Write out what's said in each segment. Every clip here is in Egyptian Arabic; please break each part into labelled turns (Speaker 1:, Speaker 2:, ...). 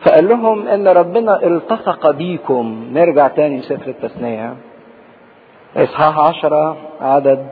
Speaker 1: فقال لهم ان ربنا التصق بيكم نرجع تاني سفر التثنية اصحاح عشرة عدد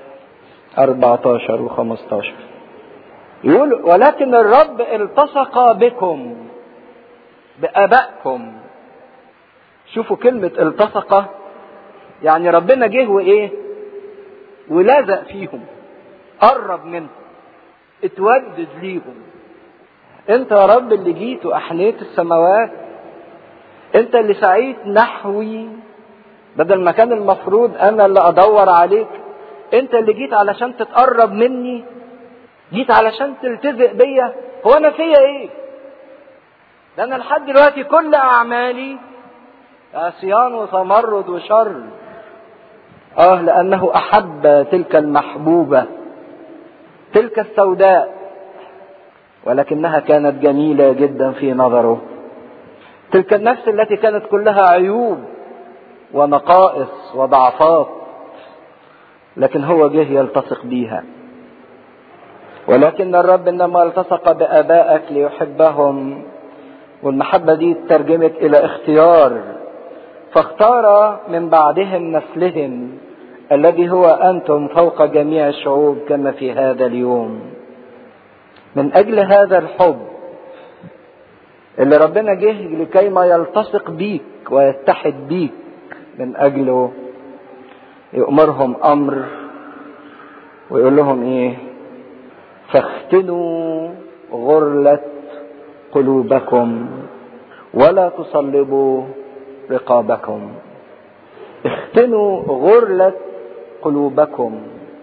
Speaker 1: 14 و15 يقول ولكن الرب التصق بكم بآبائكم شوفوا كلمة التصق يعني ربنا جه وايه ولزق فيهم قرب منهم اتودد ليهم انت يا رب اللي جيت واحنيت السماوات انت اللي سعيت نحوي بدل ما كان المفروض انا اللي ادور عليك انت اللي جيت علشان تتقرب مني جيت علشان تلتزق بيا هو انا فيا ايه ده انا لحد دلوقتي كل اعمالي عصيان وتمرد وشر اه لانه احب تلك المحبوبه تلك السوداء ولكنها كانت جميله جدا في نظره تلك النفس التي كانت كلها عيوب ونقائص وضعفات لكن هو جه يلتصق بيها ولكن الرب انما التصق بابائك ليحبهم والمحبه دي ترجمت الى اختيار فاختار من بعدهم نسلهم الذي هو انتم فوق جميع الشعوب كما في هذا اليوم من اجل هذا الحب اللي ربنا جه لكي ما يلتصق بيك ويتحد بيك من اجله يأمرهم امر ويقول لهم ايه فاختنوا غرلة قلوبكم ولا تصلبوا رقابكم اختنوا غرلة قلوبكم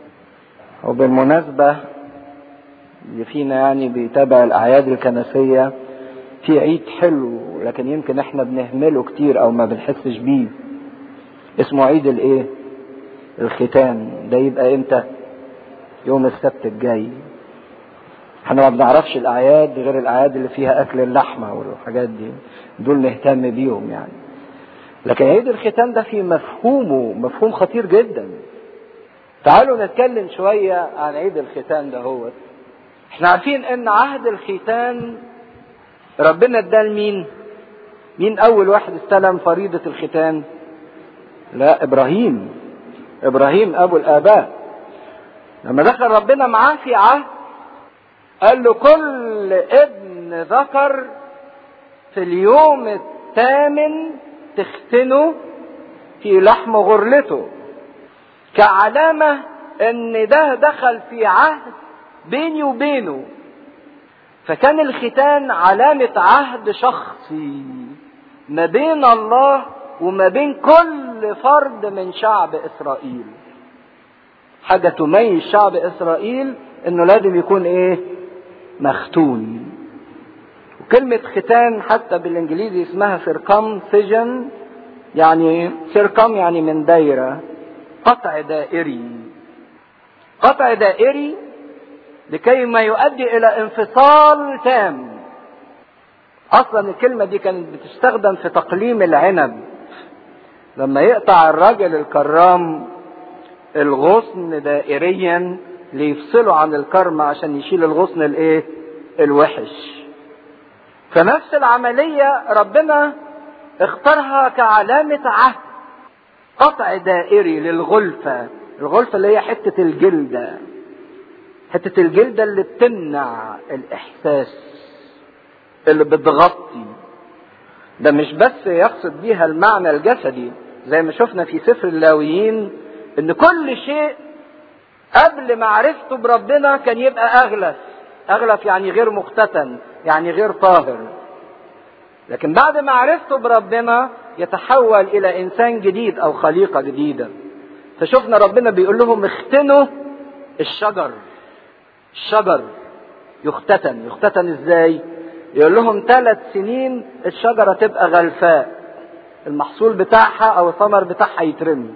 Speaker 1: وبالمناسبة اللي فينا يعني بيتابع الأعياد الكنسية في عيد حلو لكن يمكن احنا بنهمله كتير او ما بنحسش بيه اسمه عيد الايه الختان ده يبقى امتى يوم السبت الجاي احنا ما بنعرفش الاعياد غير الاعياد اللي فيها اكل اللحمه والحاجات دي دول نهتم بيهم يعني لكن عيد الختان ده في مفهومه مفهوم خطير جدا تعالوا نتكلم شوية عن عيد الختان ده هو احنا عارفين ان عهد الختان ربنا اداه لمين مين اول واحد استلم فريضة الختان لا ابراهيم ابراهيم ابو الاباء لما دخل ربنا معاه في عهد قال له كل ابن ذكر في اليوم الثامن تختنه في لحم غرلته كعلامة ان ده دخل في عهد بيني وبينه فكان الختان علامة عهد شخصي ما بين الله وما بين كل فرد من شعب اسرائيل حاجة تميز شعب اسرائيل انه لازم يكون ايه مختون وكلمة ختان حتى بالانجليزي اسمها سيركم سجن يعني سيركم يعني من دايرة قطع دائري قطع دائري لكي ما يؤدي الى انفصال تام اصلا الكلمة دي كانت بتستخدم في تقليم العنب لما يقطع الراجل الكرام الغصن دائريا ليفصله عن الكرم عشان يشيل الغصن الايه الوحش فنفس العملية ربنا اختارها كعلامة عهد قطع دائري للغلفة الغلفة اللي هي حتة الجلدة حتة الجلدة اللي بتمنع الإحساس اللي بتغطي ده مش بس يقصد بيها المعنى الجسدي زي ما شفنا في سفر اللاويين ان كل شيء قبل معرفته بربنا كان يبقى اغلف اغلف يعني غير مختتن يعني غير طاهر لكن بعد معرفته بربنا يتحول الى انسان جديد او خليقه جديده فشفنا ربنا بيقول لهم اختنوا الشجر الشجر يختتن يختتن ازاي يقول لهم ثلاث سنين الشجره تبقى غلفاء المحصول بتاعها او الثمر بتاعها يترمي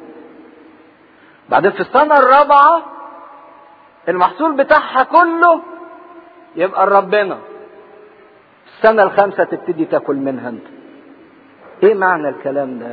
Speaker 1: بعدين في السنه الرابعه المحصول بتاعها كله يبقى ربنا السنة الخامسة تبتدي تاكل منها انت ايه معنى الكلام ده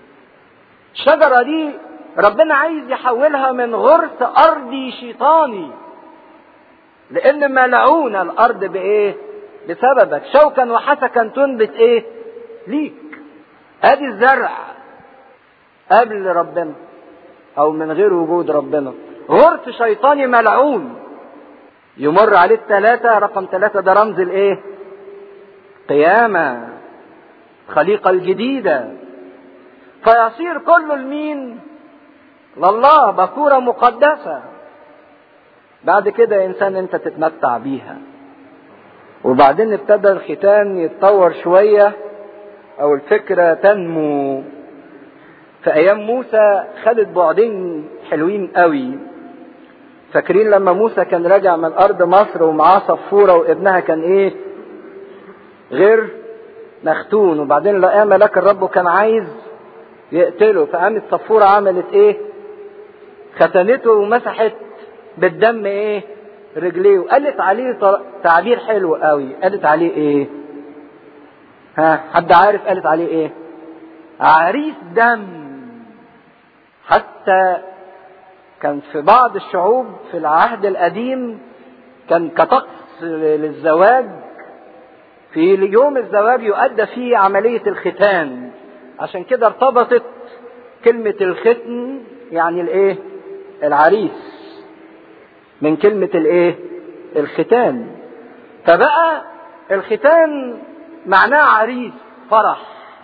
Speaker 1: الشجرة دي ربنا عايز يحولها من غرس ارضي شيطاني لان ملعونة الارض بايه بسببك شوكا وحسكا تنبت ايه ليك ادي الزرع قبل ربنا او من غير وجود ربنا غرس شيطاني ملعون يمر عليه الثلاثة رقم ثلاثة ده رمز الايه قيامة الخليقة الجديدة فيصير كله لمين لله بكورة مقدسة بعد كده انسان انت تتمتع بيها وبعدين ابتدى الختان يتطور شوية او الفكرة تنمو في ايام موسى خدت بعدين حلوين قوي فاكرين لما موسى كان راجع من ارض مصر ومعاه صفورة وابنها كان ايه غير مختون وبعدين لقاه ملاك الرب وكان عايز يقتله فقامت صفورة عملت ايه ختنته ومسحت بالدم ايه رجليه وقالت عليه تعبير حلو قوي قالت عليه ايه ها حد عارف قالت عليه ايه عريس دم حتى كان في بعض الشعوب في العهد القديم كان كطقس للزواج في يوم الزواج يؤدى فيه عملية الختان عشان كده ارتبطت كلمة الختن يعني الايه العريس من كلمة الايه الختان فبقى الختان معناه عريس فرح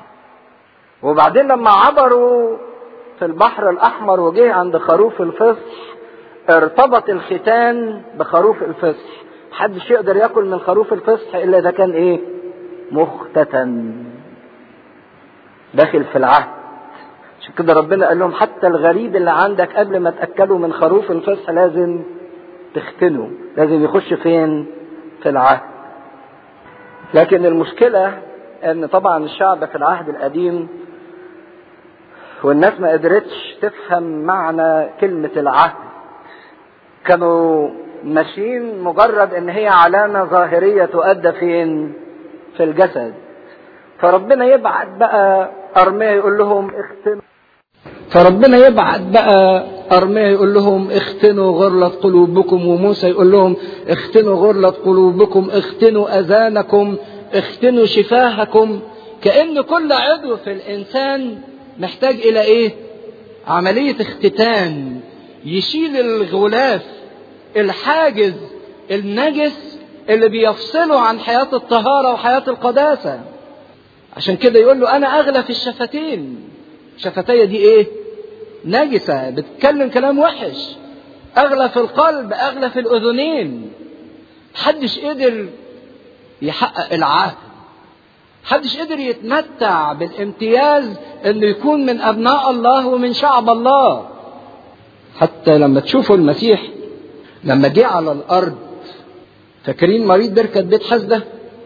Speaker 1: وبعدين لما عبروا في البحر الاحمر وجه عند خروف الفصح ارتبط الختان بخروف الفصح محدش يقدر ياكل من خروف الفصح الا اذا كان ايه مختتن داخل في العهد عشان كده ربنا قال لهم حتى الغريب اللي عندك قبل ما تاكله من خروف الفصح لازم تختنه لازم يخش فين في العهد لكن المشكله ان طبعا الشعب في العهد القديم والناس ما قدرتش تفهم معنى كلمة العهد كانوا ماشيين مجرد ان هي علامة ظاهرية تؤدى فين في الجسد فربنا يبعت بقى أرمية يقول لهم اختنوا فربنا يبعت بقى أرمية يقول لهم اختنوا غرلة قلوبكم وموسى يقول لهم اختنوا غرلة قلوبكم اختنوا أذانكم اختنوا شفاهكم كأن كل عضو في الإنسان محتاج إلى إيه؟ عملية اختتان يشيل الغلاف الحاجز النجس اللي بيفصله عن حياة الطهارة وحياة القداسة عشان كده يقول له أنا أغلى في الشفتين شفتي دي إيه؟ نجسة بتتكلم كلام وحش أغلى في القلب أغلى في الأذنين محدش قدر يحقق العهد محدش قدر يتمتع بالامتياز انه يكون من ابناء الله ومن شعب الله حتى لما تشوفوا المسيح لما جه على الارض فاكرين مريض بركة بيت حسدة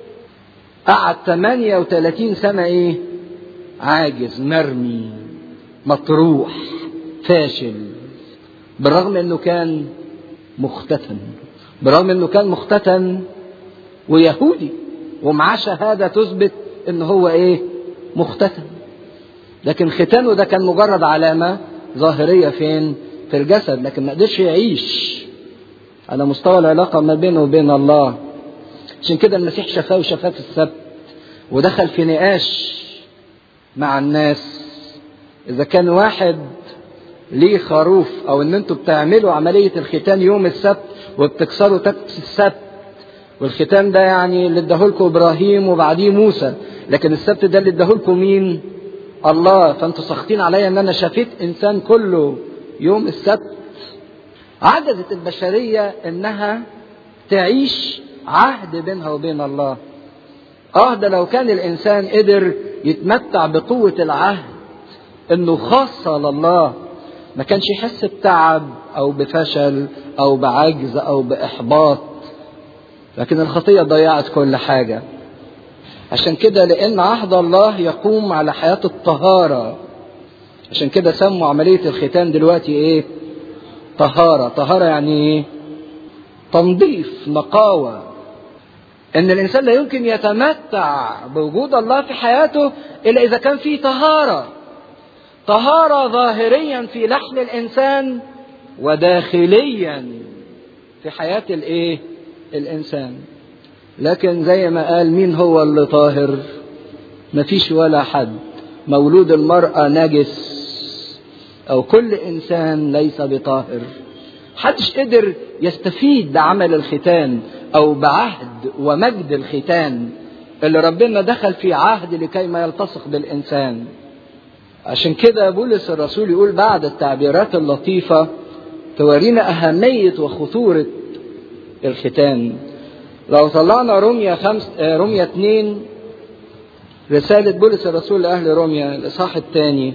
Speaker 1: قعد 38 سنة ايه عاجز مرمي مطروح فاشل بالرغم انه كان مختتن بالرغم انه كان مختتن ويهودي ومعاه شهاده تثبت ان هو ايه مختتن لكن ختانه ده كان مجرد علامه ظاهريه فين في الجسد لكن ما قدرش يعيش على مستوى العلاقه ما بينه وبين الله عشان كده المسيح شفاه وشفاه في السبت ودخل في نقاش مع الناس اذا كان واحد ليه خروف او ان انتوا بتعملوا عمليه الختان يوم السبت وبتكسروا تكس السبت والختان ده يعني اللي اداهولكم ابراهيم وبعديه موسى لكن السبت ده اللي اداهولكم مين الله فانتوا ساخطين عليا ان انا شفيت انسان كله يوم السبت عجزت البشريه انها تعيش عهد بينها وبين الله اه ده لو كان الانسان قدر يتمتع بقوه العهد انه خاصه لله ما كانش يحس بتعب او بفشل او بعجز او باحباط لكن الخطيه ضيعت كل حاجه عشان كده لان عهد الله يقوم على حياه الطهاره عشان كده سموا عمليه الختان دلوقتي ايه طهاره طهاره يعني ايه تنظيف نقاوه ان الانسان لا يمكن يتمتع بوجود الله في حياته الا اذا كان في طهاره طهاره ظاهريا في لحم الانسان وداخليا في حياه الايه الانسان لكن زي ما قال مين هو اللي طاهر مفيش ولا حد مولود المرأة نجس أو كل إنسان ليس بطاهر حدش قدر يستفيد بعمل الختان أو بعهد ومجد الختان اللي ربنا دخل في عهد لكي ما يلتصق بالإنسان عشان كده بولس الرسول يقول بعد التعبيرات اللطيفة تورينا أهمية وخطورة الختان لو طلعنا روميا خمس روميا اتنين رسالة بولس الرسول لأهل روميا الإصحاح الثاني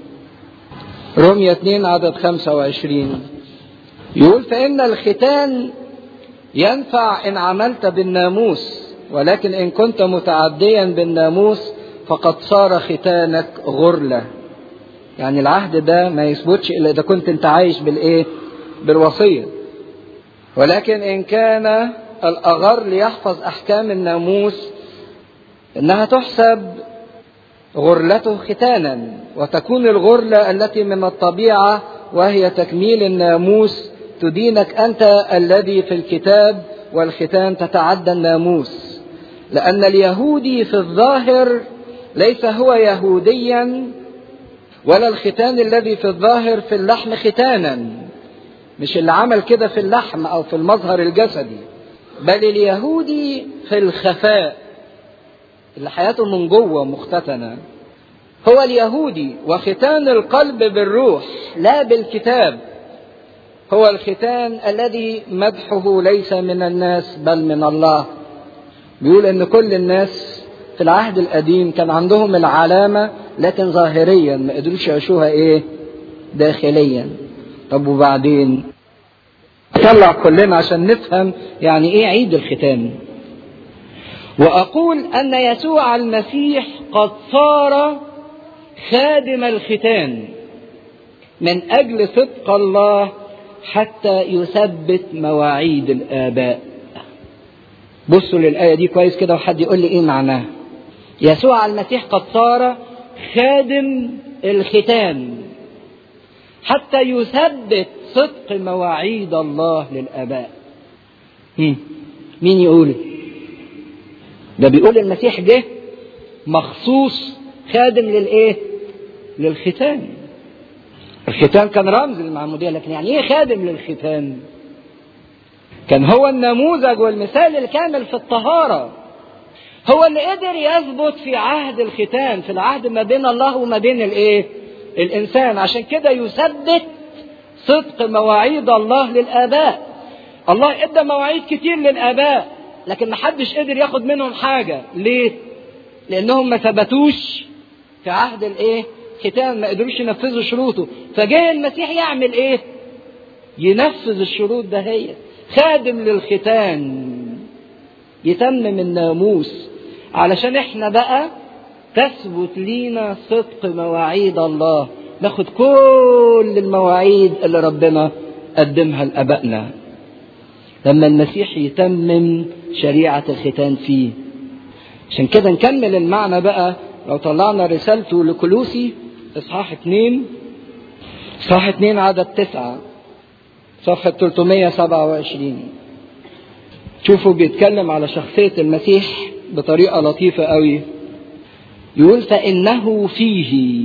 Speaker 1: روميا 2 عدد 25 يقول فإن الختان ينفع إن عملت بالناموس ولكن إن كنت متعديا بالناموس فقد صار ختانك غرلة يعني العهد ده ما يثبتش إلا إذا كنت أنت عايش بالإيه بالوصية ولكن إن كان الأغر ليحفظ أحكام الناموس إنها تحسب غرلته ختانا وتكون الغرلة التي من الطبيعة وهي تكميل الناموس تدينك أنت الذي في الكتاب والختان تتعدى الناموس لأن اليهودي في الظاهر ليس هو يهوديا ولا الختان الذي في الظاهر في اللحم ختانا مش اللي عمل كده في اللحم أو في المظهر الجسدي بل اليهودي في الخفاء اللي حياته من جوه مختتنه هو اليهودي وختان القلب بالروح لا بالكتاب هو الختان الذي مدحه ليس من الناس بل من الله بيقول ان كل الناس في العهد القديم كان عندهم العلامة لكن ظاهريا ما قدروش يعيشوها ايه داخليا طب وبعدين طلع كلنا عشان نفهم يعني ايه عيد الختان واقول ان يسوع المسيح قد صار خادم الختان من اجل صدق الله حتى يثبت مواعيد الاباء بصوا للايه دي كويس كده وحد يقول لي ايه معناها يسوع المسيح قد صار خادم الختان حتى يثبت صدق مواعيد الله للاباء مين يقول ده بيقول المسيح جه مخصوص خادم للايه للختان الختان كان رمز للمعمودية لكن يعني ايه خادم للختان كان هو النموذج والمثال الكامل في الطهارة هو اللي قدر يثبت في عهد الختان في العهد ما بين الله وما بين الايه الانسان عشان كده يثبت صدق مواعيد الله للاباء الله ادى مواعيد كتير للاباء لكن محدش قدر ياخد منهم حاجة ليه لانهم ما ثبتوش في عهد الايه ختان ما قدروش ينفذوا شروطه فجاء المسيح يعمل ايه ينفذ الشروط ده هي خادم للختان يتمم الناموس علشان احنا بقى تثبت لينا صدق مواعيد الله ناخد كل المواعيد اللي ربنا قدمها لابائنا لما المسيح يتمم شريعه الختان فيه عشان كده نكمل المعنى بقى لو طلعنا رسالته لكلوسي اصحاح 2 اصحاح 2 عدد 9 صفحة 327 شوفوا بيتكلم على شخصية المسيح بطريقة لطيفة قوي يقول فإنه فيه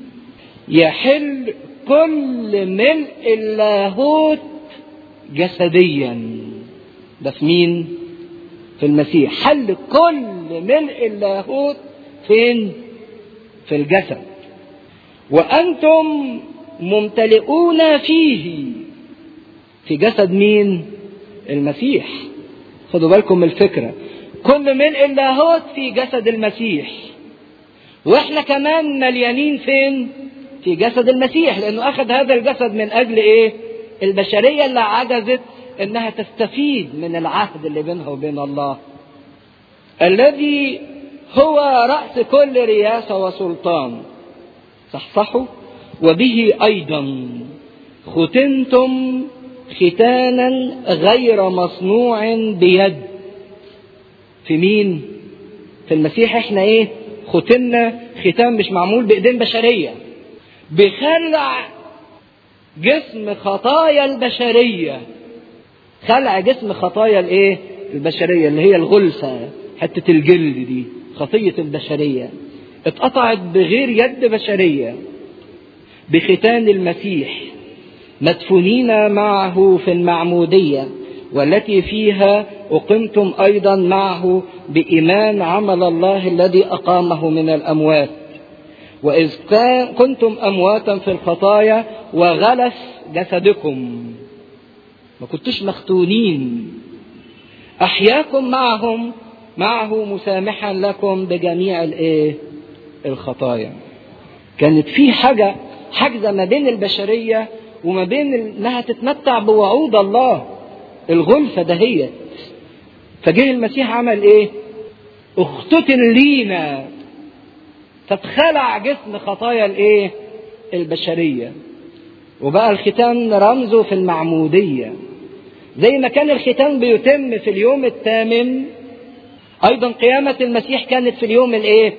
Speaker 1: يحل كل ملء اللاهوت جسديا ده في مين؟ في المسيح حل كل ملء اللاهوت فين؟ في الجسد وأنتم ممتلئون فيه في جسد مين؟ المسيح خدوا بالكم من الفكرة كل ملء اللاهوت في جسد المسيح واحنا كمان مليانين فين؟ في جسد المسيح لانه اخذ هذا الجسد من اجل ايه؟ البشرية اللي عجزت انها تستفيد من العهد اللي بينها وبين الله الذي هو رأس كل رياسة وسلطان صحصحوا وبه أيضا ختنتم ختانا غير مصنوع بيد في مين في المسيح احنا ايه ختمنا ختام مش معمول بايدين بشرية بخلع جسم خطايا البشرية خلع جسم خطايا الايه البشرية اللي هي الغلفة حتة الجلد دي خطية البشرية اتقطعت بغير يد بشرية بختان المسيح مدفونين معه في المعمودية والتي فيها أقمتم أيضا معه بإيمان عمل الله الذي أقامه من الأموات وإذ كنتم أمواتا في الخطايا وغلف جسدكم ما كنتوش مختونين أحياكم معهم معه مسامحا لكم بجميع الايه الخطايا كانت في حاجة حاجزة ما بين البشرية وما بين انها تتمتع بوعود الله الغلفة دهيت فجه المسيح عمل ايه اختتن لينا فاتخلع جسم خطايا الايه البشرية وبقى الختان رمزه في المعمودية زي ما كان الختان بيتم في اليوم الثامن ايضا قيامة المسيح كانت في اليوم الايه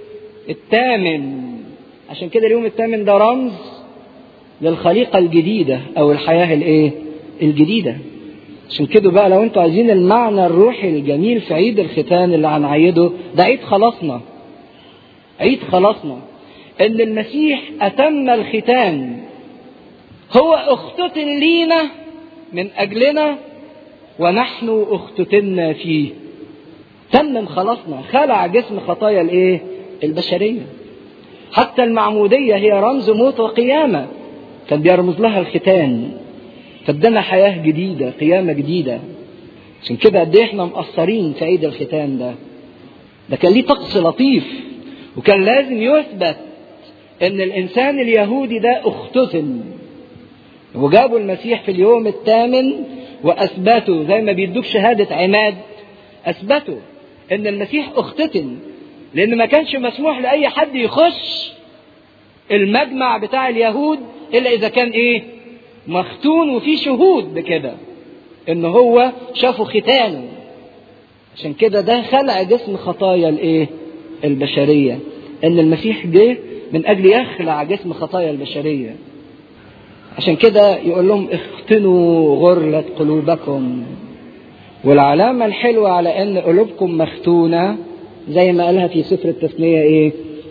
Speaker 1: الثامن عشان كده اليوم الثامن ده رمز للخليقة الجديدة او الحياة الايه الجديدة عشان كده بقى لو انتوا عايزين المعنى الروحي الجميل في عيد الختان اللي هنعيده ده عيد خلاصنا عيد خلاصنا ان المسيح اتم الختان هو اختتن لينا من اجلنا ونحن اختتنا فيه تمم خلاصنا خلع جسم خطايا الايه البشريه حتى المعموديه هي رمز موت وقيامه كان بيرمز لها الختان فادانا حياه جديده قيامه جديده عشان كده قد ايه احنا مقصرين في عيد الختان ده ده كان ليه طقس لطيف وكان لازم يثبت ان الانسان اليهودي ده اختتن وجابوا المسيح في اليوم الثامن واثبتوا زي ما بيدوك شهاده عماد اثبتوا ان المسيح اختتن لان ما كانش مسموح لاي حد يخش المجمع بتاع اليهود الا اذا كان ايه مختون وفي شهود بكده ان هو شافوا ختانه عشان كده ده خلع جسم خطايا الايه البشريه ان المسيح جه من اجل يخلع جسم خطايا البشريه عشان كده يقول لهم اختنوا غرلة قلوبكم والعلامة الحلوة على ان قلوبكم مختونة زي ما قالها في سفر التثنية ايه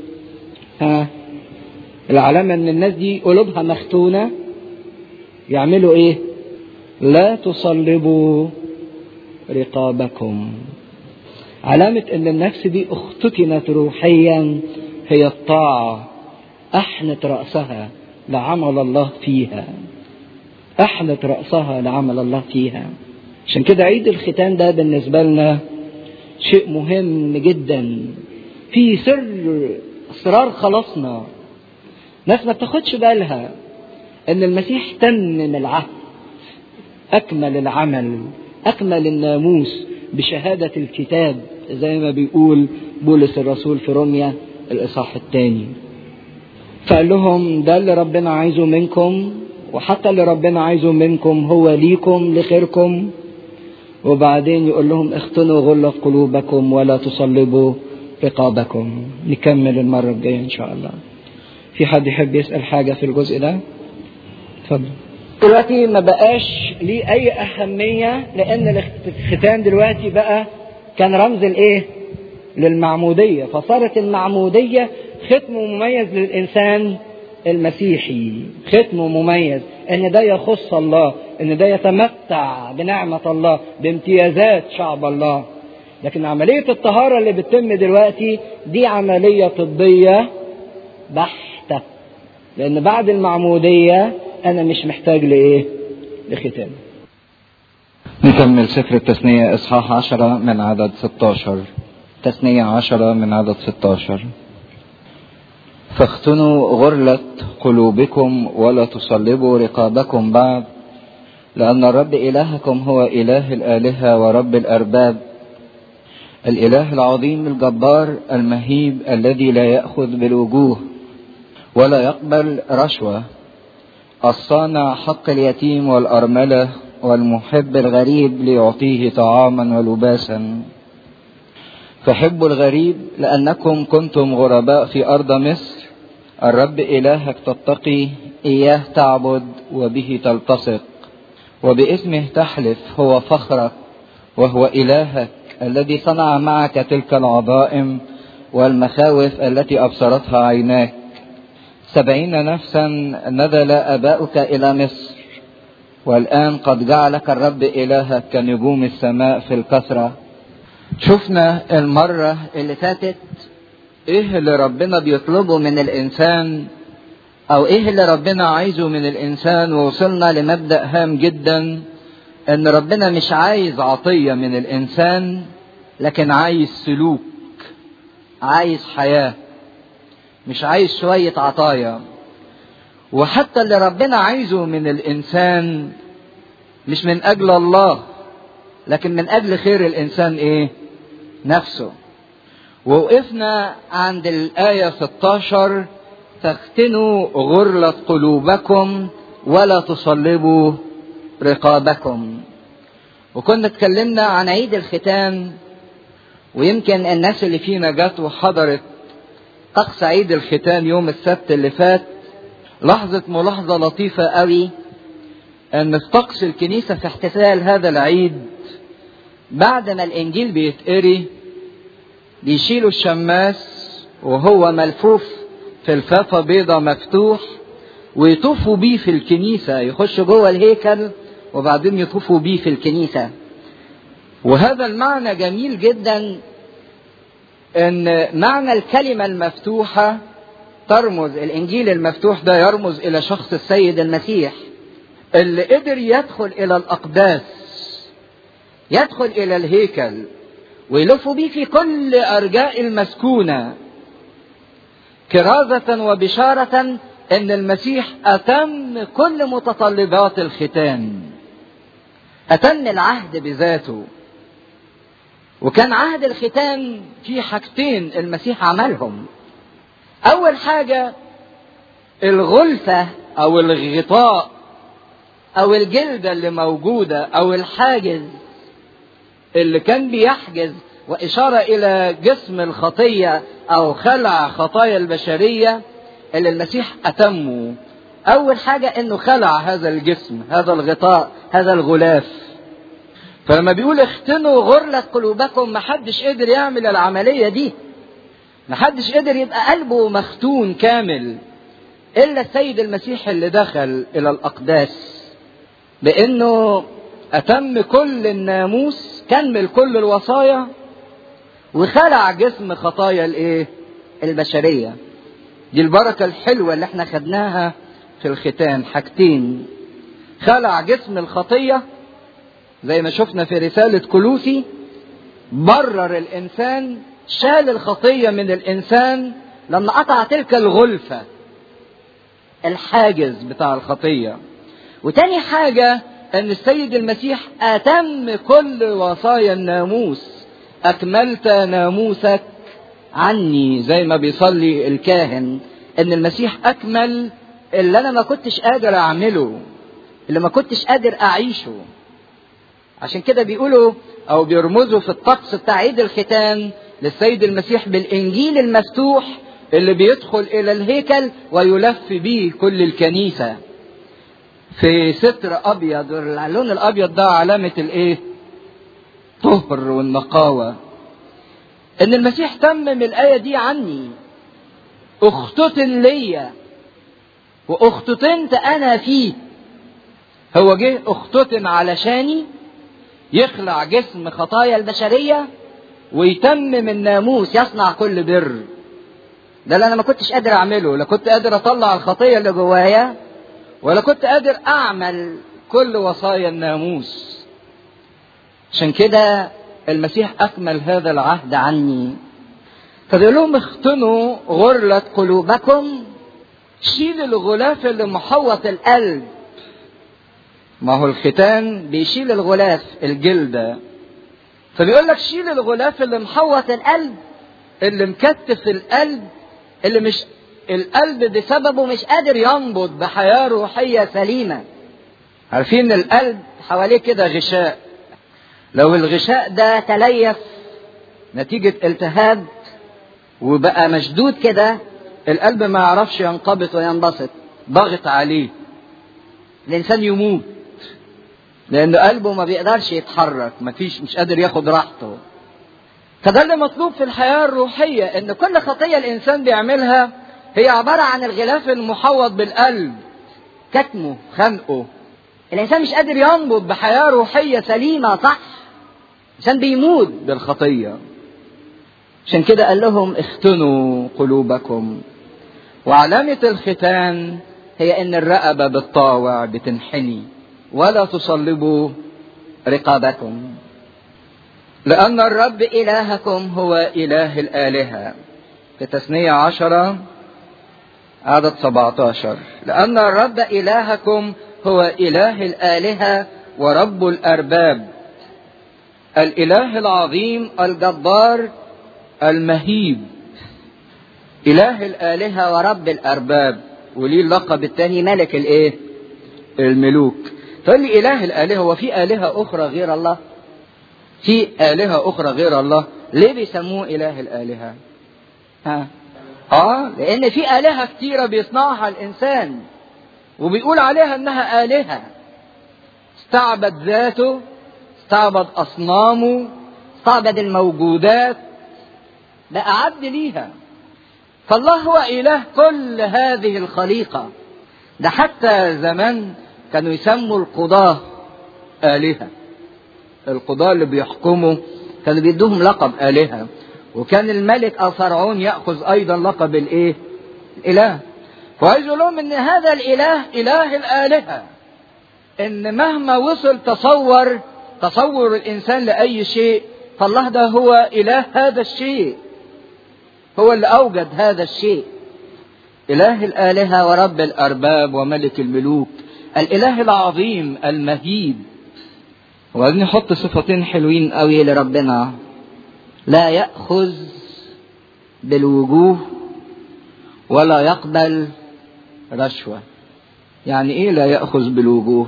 Speaker 1: ها العلامة ان الناس دي قلوبها مختونة يعملوا ايه لا تصلبوا رقابكم علامة ان النفس دي اختتنت روحيا هي الطاعة احنت رأسها لعمل الله فيها احنت رأسها لعمل الله فيها عشان كده عيد الختان ده بالنسبة لنا شيء مهم جدا في سر اسرار خلاصنا ناس ما بتاخدش بالها ان المسيح تمم العهد اكمل العمل اكمل الناموس بشهادة الكتاب زي ما بيقول بولس الرسول في روميا الاصحاح الثاني فقال لهم ده اللي ربنا عايزه منكم وحتى اللي ربنا عايزه منكم هو ليكم لخيركم وبعدين يقول لهم اختنوا غلة قلوبكم ولا تصلبوا رقابكم نكمل المرة الجاية إن شاء الله في حد يحب يسأل حاجة في الجزء ده اتفضل دلوقتي ما بقاش ليه أي أهمية لأن الختان دلوقتي بقى كان رمز الإيه؟ للمعمودية فصارت المعمودية ختم مميز للإنسان المسيحي ختم مميز ان ده يخص الله ان ده يتمتع بنعمة الله بامتيازات شعب الله لكن عملية الطهارة اللي بتتم دلوقتي دي عملية طبية بحتة لان بعد المعمودية انا مش محتاج لايه لختان
Speaker 2: نكمل سفر التثنية إصحاح عشرة من عدد 16 تثنية عشرة من عدد 16 فاختنوا غرلة قلوبكم ولا تصلبوا رقابكم بعد لأن الرب إلهكم هو إله الآلهة ورب الأرباب الإله العظيم الجبار المهيب الذي لا يأخذ بالوجوه ولا يقبل رشوة الصانع حق اليتيم والأرملة والمحب الغريب ليعطيه طعاما ولباسا فحبوا الغريب لأنكم كنتم غرباء في أرض مصر الرب إلهك تتقي إياه تعبد وبه تلتصق وباسمه تحلف هو فخرك وهو إلهك الذي صنع معك تلك العظائم والمخاوف التي أبصرتها عيناك سبعين نفسا نزل أباؤك إلى مصر والآن قد جعلك الرب إلهك كنجوم السماء في الكثرة شفنا المرة اللي فاتت ايه اللي ربنا بيطلبه من الانسان او ايه اللي ربنا عايزه من الانسان ووصلنا لمبدأ هام جدا ان ربنا مش عايز عطية من الانسان لكن عايز سلوك عايز حياة مش عايز شوية عطايا وحتى اللي ربنا عايزه من الانسان مش من اجل الله لكن من اجل خير الانسان ايه نفسه ووقفنا عند الآية 16 تختنوا غرلة قلوبكم ولا تصلبوا رقابكم وكنا اتكلمنا عن عيد الختان ويمكن الناس اللي فينا جت وحضرت طقس عيد الختان يوم السبت اللي فات لاحظت ملاحظة لطيفة قوي ان في طقس الكنيسة في احتفال هذا العيد بعد ما الانجيل بيتقري بيشيلوا الشماس وهو ملفوف في الفافة بيضة مفتوح ويطوفوا بيه في الكنيسة يخشوا جوه الهيكل وبعدين يطوفوا بيه في الكنيسة وهذا المعنى جميل جدا ان معنى الكلمة المفتوحة ترمز الانجيل المفتوح ده يرمز الى شخص السيد المسيح اللي قدر يدخل الى الاقداس يدخل الى الهيكل ويلفوا بيه في كل ارجاء المسكونه كرازه وبشاره ان المسيح اتم كل متطلبات الختان اتم العهد بذاته وكان عهد الختان في حاجتين المسيح عملهم اول حاجه الغلفه او الغطاء او الجلده اللي موجوده او الحاجز اللي كان بيحجز وإشارة إلى جسم الخطية أو خلع خطايا البشرية اللي المسيح أتمه أول حاجة إنه خلع هذا الجسم هذا الغطاء هذا الغلاف فلما بيقول اختنوا غرلة قلوبكم محدش قدر يعمل العملية دي محدش قدر يبقى قلبه مختون كامل إلا السيد المسيح اللي دخل إلى الأقداس بأنه أتم كل الناموس كمل كل الوصايا وخلع جسم خطايا الايه البشرية دي البركة الحلوة اللي احنا خدناها في الختان حاجتين خلع جسم الخطية زي ما شفنا في رسالة كلوسي برر الإنسان شال الخطية من الإنسان لما قطع تلك الغلفة الحاجز بتاع الخطية وتاني حاجة ان السيد المسيح اتم كل وصايا الناموس اكملت ناموسك عني زي ما بيصلي الكاهن ان المسيح اكمل اللي انا ما كنتش قادر اعمله اللي ما كنتش قادر اعيشه عشان كده بيقولوا او بيرمزوا في الطقس بتاع عيد الختان للسيد المسيح بالانجيل المفتوح اللي بيدخل الى الهيكل ويلف به كل الكنيسه في ستر ابيض اللون الابيض ده علامه الايه طهر والنقاوه ان المسيح تمم الايه دي عني اختتن ليا واختتنت انا فيه هو جه اختتن علشاني يخلع جسم خطايا البشريه ويتمم الناموس يصنع كل بر ده اللي انا ما كنتش قادر اعمله لا كنت قادر اطلع الخطيه اللي جوايا ولا كنت قادر اعمل كل وصايا الناموس عشان كده المسيح اكمل هذا العهد عني فبيقول لهم اختنوا غرلة قلوبكم شيل الغلاف اللي محوط القلب ما هو الختان بيشيل الغلاف الجلدة فبيقول لك شيل الغلاف اللي محوط القلب اللي مكتف القلب اللي مش القلب بسببه مش قادر ينبض بحياة روحية سليمة عارفين القلب حواليه كده غشاء لو الغشاء ده تليف نتيجة التهاب وبقى مشدود كده القلب ما يعرفش ينقبض وينبسط ضغط عليه الإنسان يموت لأن قلبه ما بيقدرش يتحرك ما فيش مش قادر ياخد راحته فده اللي مطلوب في الحياة الروحية إن كل خطية الإنسان بيعملها هي عبارة عن الغلاف المحوط بالقلب كتمه خنقه الإنسان مش قادر ينبض بحياة روحية سليمة صح الإنسان بيموت بالخطية عشان كده قال لهم اختنوا قلوبكم وعلامة الختان هي ان الرقبة بالطاوع بتنحني ولا تصلبوا رقابكم لأن الرب إلهكم هو إله الآلهة في تثنية عشرة عدد 17 لأن الرب إلهكم هو إله الآلهة ورب الأرباب الإله العظيم الجبار المهيب إله الآلهة ورب الأرباب وليه اللقب الثاني ملك الإيه؟ الملوك تقول لي إله الآلهة هو في آلهة أخرى غير الله؟ في آلهة أخرى غير الله ليه بيسموه إله الآلهة؟ ها؟ آه لأن في آلهة كتيرة بيصنعها الإنسان وبيقول عليها إنها آلهة استعبد ذاته استعبد أصنامه استعبد الموجودات بقى عبد ليها فالله هو إله كل هذه الخليقة ده حتى زمان كانوا يسموا القضاة آلهة القضاة اللي بيحكموا كانوا بيدوهم لقب آلهة وكان الملك أو فرعون يأخذ أيضا لقب الإيه؟ الإله وعايز يقول لهم إن هذا الإله إله الآلهة إن مهما وصل تصور تصور الإنسان لأي شيء فالله ده هو إله هذا الشيء هو اللي أوجد هذا الشيء إله الآلهة ورب الأرباب وملك الملوك الإله العظيم المهيب وبعدين نحط صفتين حلوين قوي لربنا لا يأخذ بالوجوه ولا يقبل رشوة يعني ايه لا يأخذ بالوجوه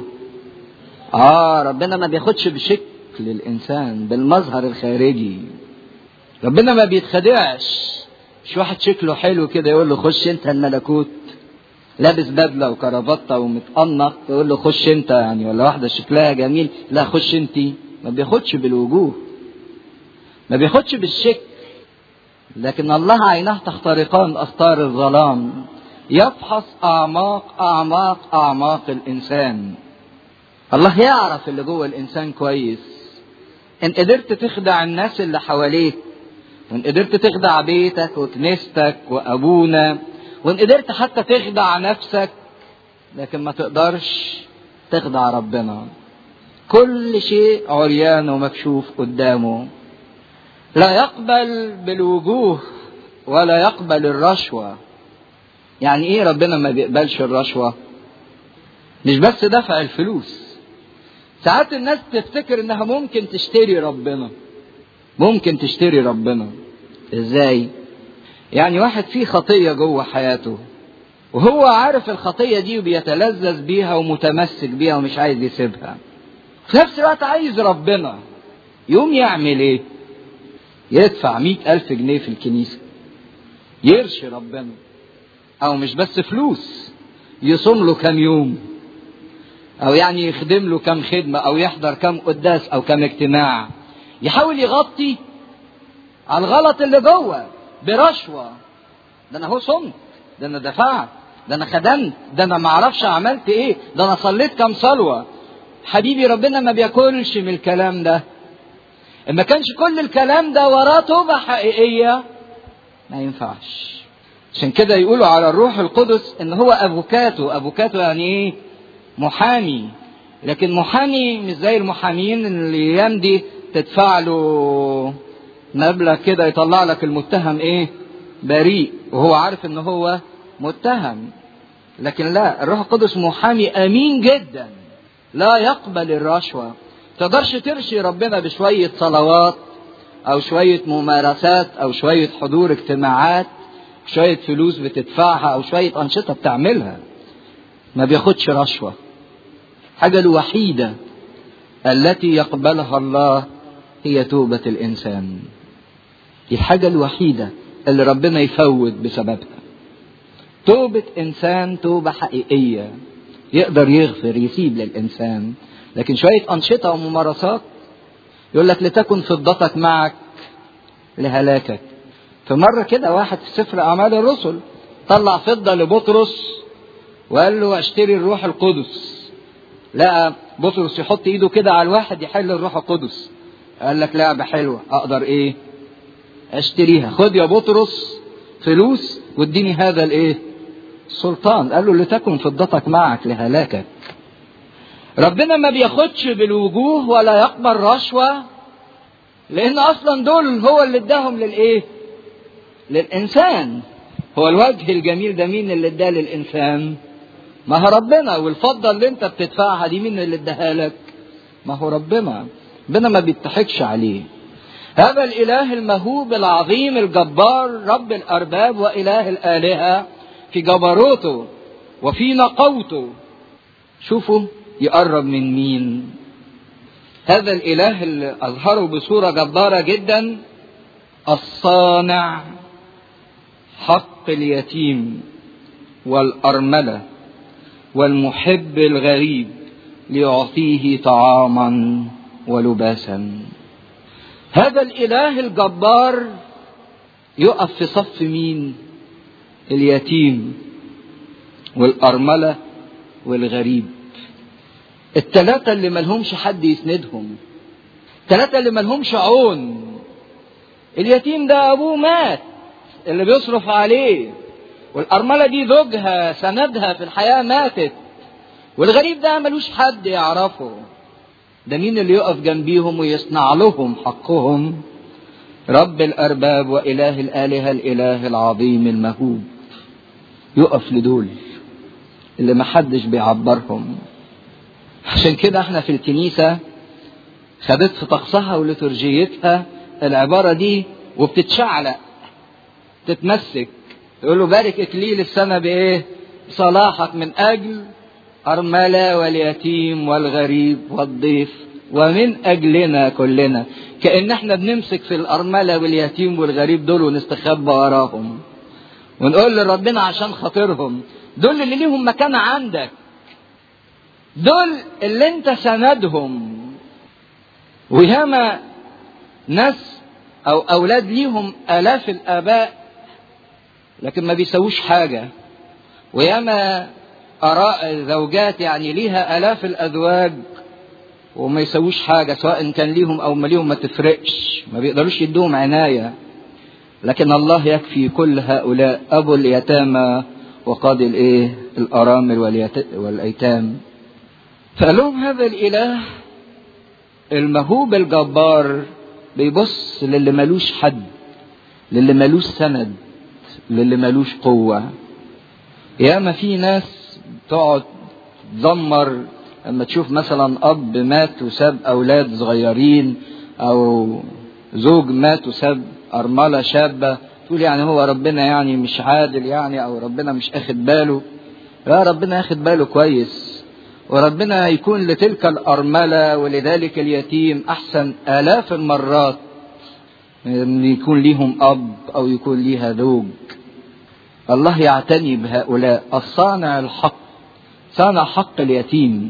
Speaker 2: اه ربنا ما بياخدش بشكل الانسان بالمظهر الخارجي ربنا ما بيتخدعش مش واحد شكله حلو كده يقول له خش انت الملكوت لابس بدله وكرافته ومتقنق يقول له خش انت يعني ولا واحده شكلها جميل لا خش انت ما بياخدش بالوجوه ما بياخدش بالشكل لكن الله عيناه تخترقان اختار الظلام يفحص اعماق اعماق اعماق الانسان الله يعرف اللي جوه الانسان كويس ان قدرت تخدع الناس اللي حواليك وان قدرت تخدع بيتك وكنيستك وابونا وان قدرت حتى تخدع نفسك لكن ما تقدرش تخدع ربنا كل شيء عريان ومكشوف قدامه لا يقبل بالوجوه ولا يقبل الرشوة يعني ايه ربنا ما بيقبلش الرشوة مش بس دفع الفلوس ساعات الناس تفتكر انها ممكن تشتري ربنا ممكن تشتري ربنا ازاي يعني واحد فيه خطية جوه حياته وهو عارف الخطية دي وبيتلذذ بيها ومتمسك بيها ومش عايز يسيبها في نفس الوقت عايز ربنا يقوم يعمل ايه يدفع مئة ألف جنيه في الكنيسة يرشي ربنا أو مش بس فلوس يصوم له كام يوم أو يعني يخدم له كام خدمة أو يحضر كام قداس أو كام اجتماع يحاول يغطي على الغلط اللي جوه برشوة ده أنا هو صمت ده أنا دفعت ده أنا خدمت ده أنا معرفش عملت إيه ده أنا صليت كام صلوة حبيبي ربنا ما بياكلش من الكلام ده ما كانش كل الكلام ده وراه توبة حقيقية ما ينفعش عشان كده يقولوا على الروح القدس ان هو افوكاتو افوكاتو يعني ايه محامي لكن محامي مش زي المحامين اللي الايام دي تدفع له مبلغ كده يطلع لك المتهم ايه بريء وهو عارف ان هو متهم لكن لا الروح القدس محامي امين جدا لا يقبل الرشوه تقدرش ترشي ربنا بشوية صلوات أو شوية ممارسات أو شوية حضور اجتماعات شوية فلوس بتدفعها أو شوية أنشطة بتعملها ما بياخدش رشوة حاجة الوحيدة التي يقبلها الله هي توبة الإنسان دي الحاجة الوحيدة اللي ربنا يفوت بسببها توبة إنسان توبة حقيقية يقدر يغفر يسيب للإنسان لكن شوية أنشطة وممارسات يقول لك لتكن فضتك معك لهلاكك فمرة كده واحد في سفر أعمال الرسل طلع فضة لبطرس وقال له اشتري الروح القدس لقى بطرس يحط ايده كده على الواحد يحل الروح القدس قال لك لعبة حلوة اقدر ايه اشتريها خد يا بطرس فلوس واديني هذا الايه السلطان قال له لتكن فضتك معك لهلاكك ربنا ما بياخدش بالوجوه ولا يقبل رشوة لان اصلا دول هو اللي اداهم للايه للانسان هو الوجه الجميل ده مين اللي اداه للانسان ما هو ربنا والفضة اللي انت بتدفعها دي مين اللي اداها لك ما هو ربنا ربنا ما بيضحكش عليه هذا الاله المهوب العظيم الجبار رب الارباب واله الالهه في جبروته وفي نقوته شوفوا يقرب من مين هذا الاله اللي اظهره بصوره جباره جدا الصانع حق اليتيم والارمله والمحب الغريب ليعطيه طعاما ولباسا هذا الاله الجبار يقف في صف مين اليتيم والارمله والغريب التلاتة اللي ملهمش حد يسندهم التلاتة اللي ملهمش عون اليتيم ده ابوه مات اللي بيصرف عليه والأرملة دي زوجها سندها في الحياة ماتت والغريب ده ملوش حد يعرفه ده مين اللي يقف جنبيهم ويصنع لهم حقهم رب الأرباب وإله الآلهة الإله العظيم المهوب يقف لدول اللي محدش بيعبرهم عشان كده احنا في الكنيسة خدت في طقسها ولترجيتها العبارة دي وبتتشعلق تتمسك يقول له بارك اكليل السنة بايه صلاحك من اجل ارملة واليتيم والغريب والضيف ومن اجلنا كلنا كان احنا بنمسك في الارملة واليتيم والغريب دول ونستخبى وراهم ونقول لربنا عشان خاطرهم دول اللي ليهم مكان عندك دول اللي انت سندهم وياما ناس او اولاد ليهم الاف الاباء لكن ما بيسووش حاجة وياما آراء زوجات يعني ليها آلاف الأزواج وما يسووش حاجة سواء كان ليهم أو ما ليهم ما تفرقش ما بيقدروش يدوهم عناية لكن الله يكفي كل هؤلاء أبو اليتامى وقاضي الإيه الأرامل والأيتام فقال لهم هذا الإله المهوب الجبار بيبص للي ملوش حد للي ملوش سند للي ملوش قوة ياما في ناس تقعد تزمر لما تشوف مثلا أب مات وساب أولاد صغيرين أو زوج مات وساب أرملة شابة تقول يعني هو ربنا يعني مش عادل يعني أو ربنا مش أخد باله لا ربنا أخد باله كويس وربنا يكون لتلك الأرملة ولذلك اليتيم أحسن آلاف المرات ان يكون ليهم اب او يكون ليها زوج الله يعتني بهؤلاء الصانع الحق صانع حق اليتيم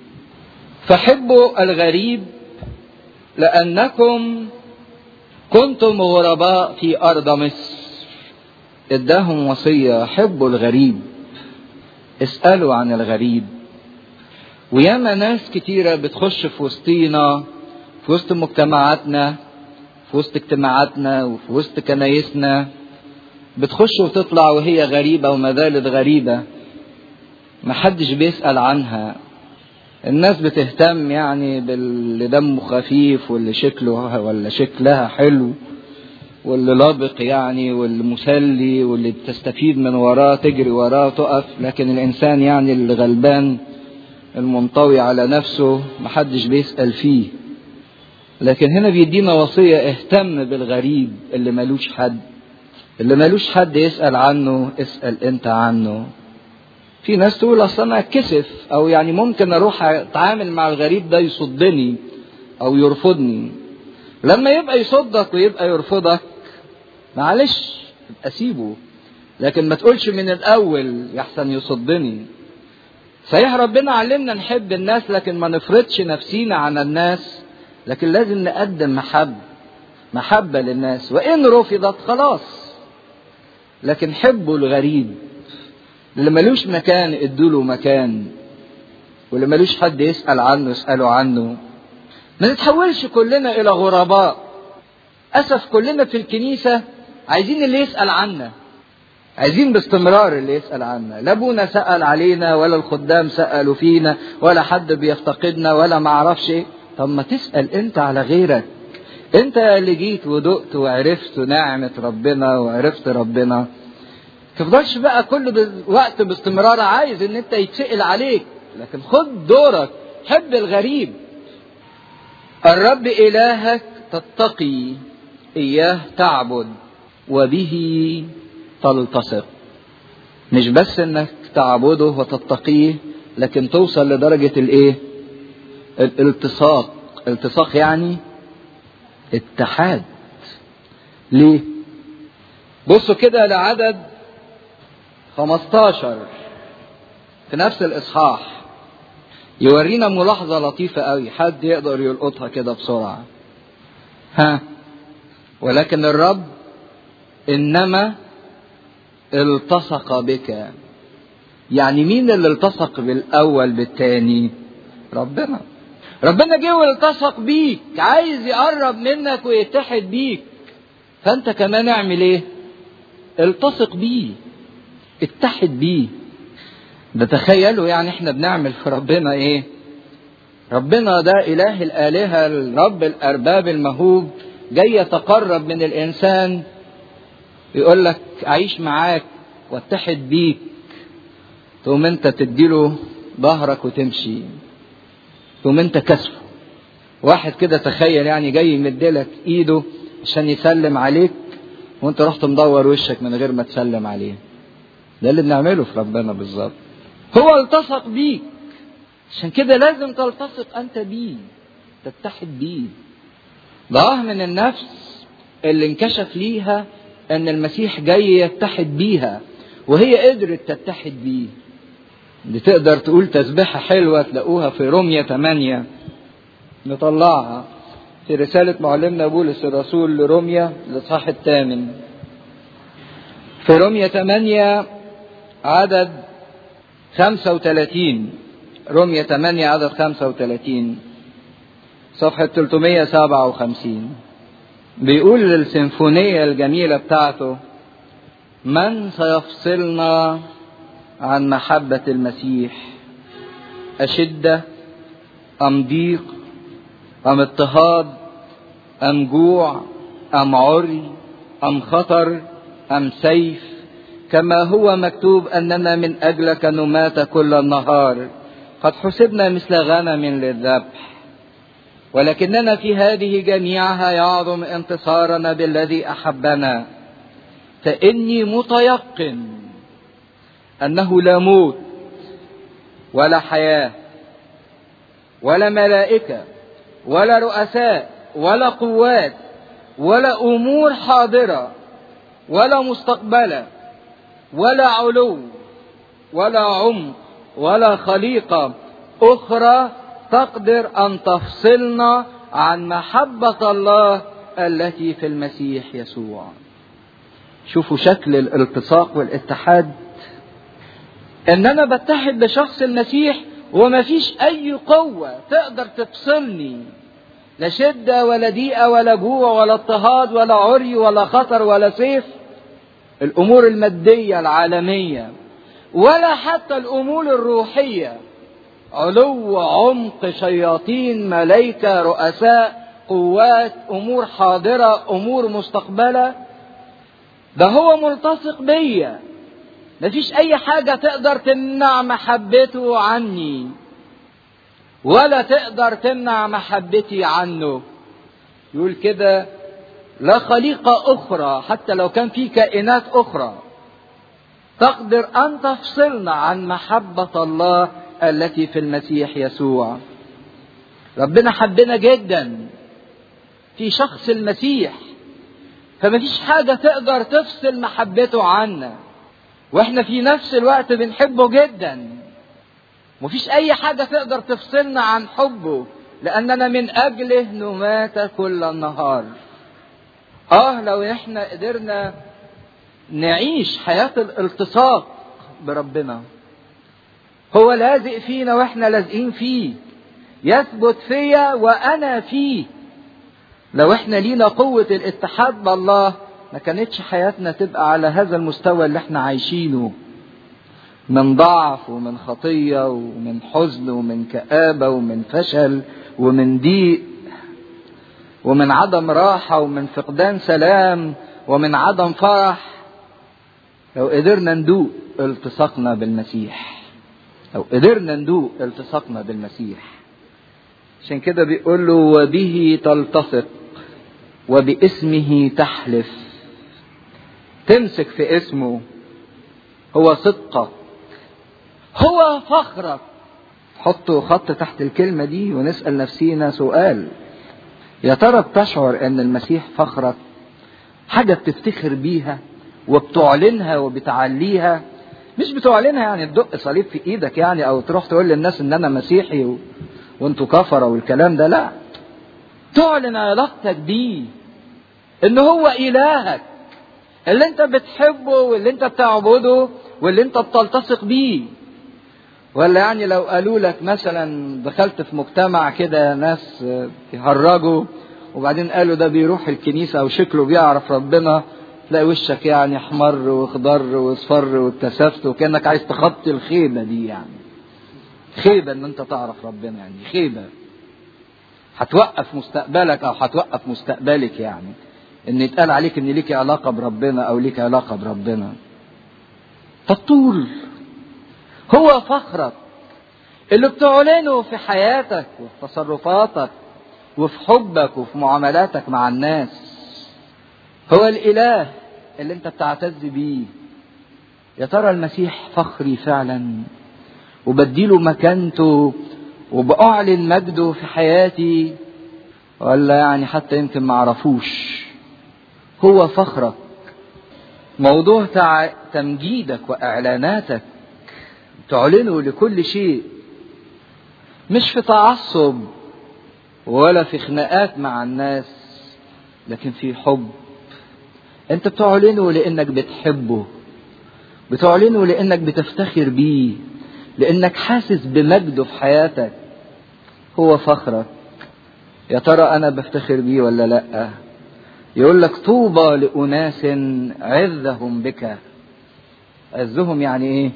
Speaker 2: فحبوا الغريب لانكم كنتم غرباء في ارض مصر اداهم وصيه حبوا الغريب اسالوا عن الغريب وياما ناس كتيره بتخش في وسطينا في وسط مجتمعاتنا في وسط اجتماعاتنا وفي وسط كنايسنا بتخش وتطلع وهي غريبة وما زالت غريبة محدش بيسأل عنها الناس بتهتم يعني باللي دمه خفيف واللي شكله ولا شكلها حلو واللي لابق يعني واللي مسلي واللي بتستفيد من وراه تجري وراه تقف لكن الإنسان يعني اللي غلبان المنطوي على نفسه محدش بيسأل فيه لكن هنا بيدينا وصية اهتم بالغريب اللي ملوش حد اللي ملوش حد يسأل عنه اسأل انت عنه في ناس تقول اصل انا اتكسف او يعني ممكن اروح اتعامل مع الغريب ده يصدني او يرفضني لما يبقى يصدك ويبقى يرفضك معلش ابقى سيبه لكن ما تقولش من الاول يحسن يصدني صحيح ربنا علمنا نحب الناس لكن ما نفرضش نفسينا على الناس لكن لازم نقدم محبة محبة للناس وإن رفضت خلاص لكن حبوا الغريب اللي ملوش مكان ادوله مكان واللي ملوش حد يسأل عنه اسألوا عنه ما نتحولش كلنا إلى غرباء أسف كلنا في الكنيسة عايزين اللي يسأل عنا عايزين باستمرار اللي يسأل عنا لا ابونا سأل علينا ولا الخدام سألوا فينا ولا حد بيفتقدنا ولا معرفش ايه طب ما تسأل انت على غيرك انت اللي جيت ودقت وعرفت نعمة ربنا وعرفت ربنا تفضلش بقى كل وقت باستمرار عايز ان انت يتسأل عليك لكن خد دورك حب الغريب الرب إلهك تتقي إياه تعبد وبه تلتصق مش بس انك تعبده وتتقيه لكن توصل لدرجة الايه الالتصاق التصاق يعني اتحاد ليه بصوا كده لعدد 15 في نفس الاصحاح يورينا ملاحظة لطيفة قوي حد يقدر يلقطها كده بسرعة ها ولكن الرب انما التصق بك يعني مين اللي التصق بالاول بالتاني ربنا ربنا جه والتصق بيك عايز يقرب منك ويتحد بيك فانت كمان اعمل ايه التصق بيه اتحد بيه ده تخيلوا يعني احنا بنعمل في ربنا ايه ربنا ده اله الالهه الرب الارباب المهوب جاي يتقرب من الانسان يقول لك اعيش معاك واتحد بيك تقوم انت تديله ظهرك وتمشي تقوم انت كسفه واحد كده تخيل يعني جاي يمدلك ايده عشان يسلم عليك وانت رحت مدور وشك من غير ما تسلم عليه ده اللي بنعمله في ربنا بالظبط هو التصق بيك عشان كده لازم تلتصق انت بيه تتحد بيه ضاه من النفس اللي انكشف ليها ان المسيح جاي يتحد بيها وهي قدرت تتحد بيه دي تقدر تقول تسبيحة حلوة تلاقوها في رومية 8 نطلعها في رسالة معلمنا بولس الرسول لروميا الإصحاح الثامن في رومية 8 عدد 35 رومية 8 عدد 35 صفحة 357 بيقول للسيمفونية الجميلة بتاعته من سيفصلنا عن محبة المسيح أشدة أم ضيق أم اضطهاد أم جوع أم عري أم خطر أم سيف كما هو مكتوب أننا من أجلك نمات كل النهار قد حسبنا مثل غنم للذبح ولكننا في هذه جميعها يعظم انتصارنا بالذي أحبنا فإني متيقن أنه لا موت ولا حياة ولا ملائكة ولا رؤساء ولا قوات ولا أمور حاضرة ولا مستقبلة ولا علو ولا عمق ولا خليقة أخرى تقدر أن تفصلنا عن محبة الله التي في المسيح يسوع شوفوا شكل الالتصاق والاتحاد ان انا بتحد بشخص المسيح وما فيش اي قوة تقدر تفصلني لا شدة ولا ضيقة ولا جوع ولا اضطهاد ولا عري ولا خطر ولا سيف الامور المادية العالمية ولا حتى الامور الروحية علو عمق شياطين ملائكة رؤساء قوات امور حاضرة امور مستقبلة ده هو ملتصق بيا مفيش اي حاجة تقدر تمنع محبته عني ولا تقدر تمنع محبتي عنه يقول كده لا خليقة أخرى حتى لو كان في كائنات أخرى تقدر أن تفصلنا عن محبة الله التي في المسيح يسوع ربنا حبنا جدا في شخص المسيح فما فيش حاجة تقدر تفصل محبته عنا واحنا في نفس الوقت بنحبه جدا مفيش اي حاجة تقدر تفصلنا عن حبه لاننا من اجله نمات كل النهار اه لو احنا قدرنا نعيش حياة الالتصاق بربنا هو لازق فينا واحنا لازقين فيه يثبت فيا وانا فيه لو احنا لينا قوة الاتحاد بالله ما كانتش حياتنا تبقى على هذا المستوى اللي احنا عايشينه من ضعف ومن خطية ومن حزن ومن كآبة ومن فشل ومن ضيق ومن عدم راحة ومن فقدان سلام ومن عدم فرح لو قدرنا ندوق التصاقنا بالمسيح لو قدرنا ندوق التصاقنا بالمسيح عشان كده بيقول له وبه تلتصق وباسمه تحلف تمسك في اسمه هو صدقك هو فخرك حطوا خط تحت الكلمة دي ونسأل نفسينا سؤال يا ترى بتشعر ان المسيح فخرك حاجة بتفتخر بيها وبتعلنها وبتعليها مش بتعلنها يعني تدق صليب في ايدك يعني او تروح تقول للناس ان انا مسيحي و... وانتوا كفره والكلام ده لا تعلن علاقتك بيه ان هو الهك اللي انت بتحبه واللي انت بتعبده واللي انت بتلتصق بيه ولا يعني لو قالوا لك مثلا دخلت في مجتمع كده ناس يهرجوا وبعدين قالوا ده بيروح الكنيسه وشكله بيعرف ربنا تلاقي وشك يعني احمر واخضر واصفر واتكسفت وكانك عايز تخطي الخيبه دي يعني خيبه ان انت تعرف ربنا يعني خيبه هتوقف مستقبلك او هتوقف مستقبلك يعني ان يتقال عليك ان ليك علاقه بربنا او ليك علاقه بربنا فالطول هو فخرك اللي بتعلنه في حياتك وفي تصرفاتك وفي حبك وفي معاملاتك مع الناس هو الاله اللي انت بتعتز بيه يا ترى المسيح فخري فعلا وبديله مكانته وبأعلن مجده في حياتي ولا يعني حتى يمكن ما عرفوش هو فخرك موضوع تع... تمجيدك وإعلاناتك تعلنه لكل شيء مش في تعصب ولا في خناقات مع الناس لكن في حب انت بتعلنه لانك بتحبه بتعلنه لانك بتفتخر بيه لانك حاسس بمجده في حياتك هو فخرك يا ترى انا بفتخر بيه ولا لا يقول لك طوبى لاناس عزهم بك عزهم يعني ايه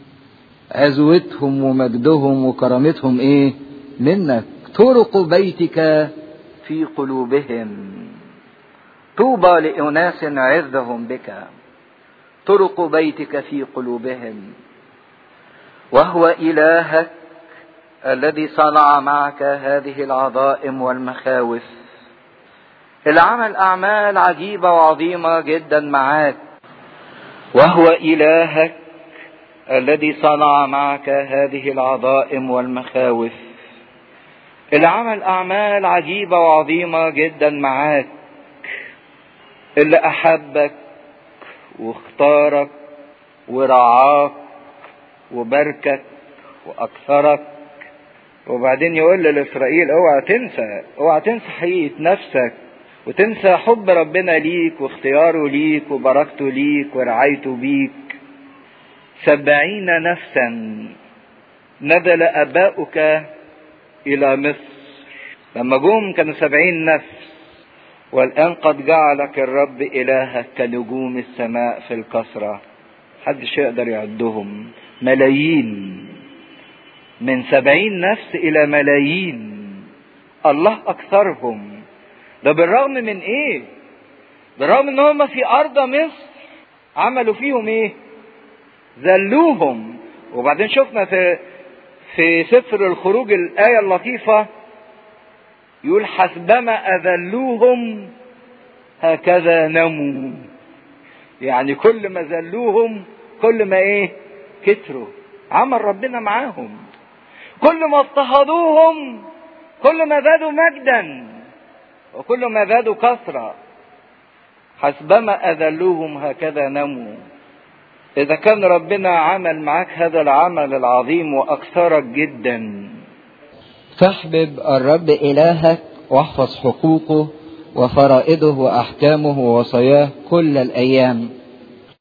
Speaker 2: عزوتهم ومجدهم وكرامتهم ايه منك طرق بيتك في قلوبهم طوبى لاناس عزهم بك طرق بيتك في قلوبهم وهو الهك الذي صنع معك هذه العظائم والمخاوف اللي عمل اعمال عجيبه وعظيمه جدا معاك وهو الهك الذي صنع معك هذه العظائم والمخاوف اللي عمل اعمال عجيبه وعظيمه جدا معاك اللي احبك واختارك ورعاك وباركك واكثرك وبعدين يقول لاسرائيل اوعى تنسى اوعى تنسى حقيقه نفسك وتنسى حب ربنا ليك واختياره ليك وبركته ليك ورعايته بيك سبعين نفسا نزل اباؤك الى مصر لما جم كانوا سبعين نفس والان قد جعلك الرب الهك كنجوم السماء في الكثره محدش يقدر يعدهم ملايين من سبعين نفس الى ملايين الله اكثرهم ده بالرغم من ايه بالرغم ان هم في ارض مصر عملوا فيهم ايه ذلوهم وبعدين شفنا في في سفر الخروج الآية اللطيفة يقول حسبما أذلوهم هكذا نموا يعني كل ما ذلوهم كل ما ايه كتروا عمل ربنا معاهم كل ما اضطهدوهم كل ما زادوا مجدا وكل ما زادوا كثرة حسبما أذلوهم هكذا نموا
Speaker 1: إذا كان ربنا عمل معاك هذا العمل العظيم وأكثرك جدا
Speaker 2: فاحبب الرب إلهك واحفظ حقوقه وفرائضه وأحكامه ووصاياه كل الأيام